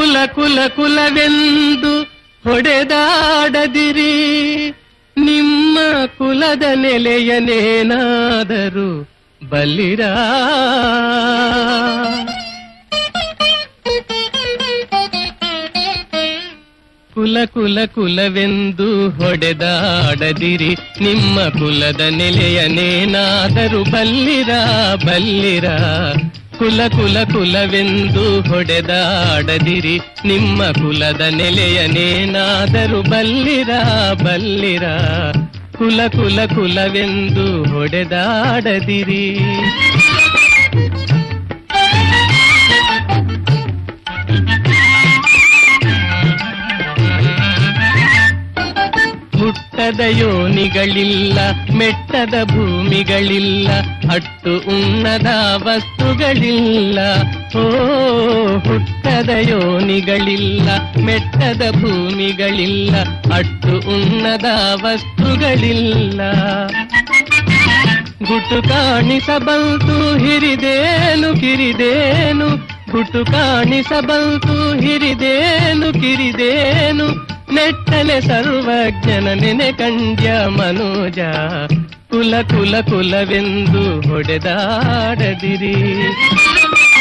ಕುಲ ಕುಲ ಕುಲವೆಂದು ಹೊಡೆದಾಡದಿರಿ ನಿಮ್ಮ ಕುಲದ ನೆಲೆಯನೇನಾದರೂ ಬಲ್ಲಿರಾ ಕುಲ ಕುಲ ಕುಲವೆಂದು ಹೊಡೆದಾಡದಿರಿ ನಿಮ್ಮ ಕುಲದ ನೆಲೆಯನೇನಾದರೂ ಬಲ್ಲಿರ ಬಲ್ಲಿರ ಕುಲ ಕುಲ ಕುಲವೆಂದು ಹೊಡೆದಾಡದಿರಿ ನಿಮ್ಮ ಕುಲದ ನೆಲೆಯನೇನಾದರೂ ಬಲ್ಲಿರ ಬಲ್ಲಿರ ಕುಲ ಕುಲ ಕುಲವೆಂದು ಹೊಡೆದಾಡದಿರಿ ಹುಟ್ಟದ ಯೋನಿಗಳಿಲ್ಲ ಮೆಟ್ಟದ ಭೂಮಿಗಳಿಲ್ಲ ಅಟ್ಟು ಉಣ್ಣದ ವಸ್ತುಗಳಿಲ್ಲ ಓ ಹುಟ್ಟದ ಯೋನಿಗಳಿಲ್ಲ ಮೆಟ್ಟದ ಭೂಮಿಗಳಿಲ್ಲ ಅಟ್ಟು ಉಣ್ಣದ ವಸ್ತುಗಳಿಲ್ಲ ಗುಟ್ಟು ಕಾಣಿಸಬಲ್ತು ಹಿರಿದೇನು ಕಿರಿದೇನು ಗುಟ್ಟು ಕಾಣಿಸಬಲ್ತು ಹಿರಿದೇನು ಕಿರಿದೇನು ನೆಟ್ಟಲೆ ಸರ್ವಜ್ಞನ ನೆನೆ ಕಂಡ್ಯ ಮನೋಜ ಕುಲ ಕುಲ ಕುಲವೆಂದು ಹೊಡೆದಾಡದಿರಿ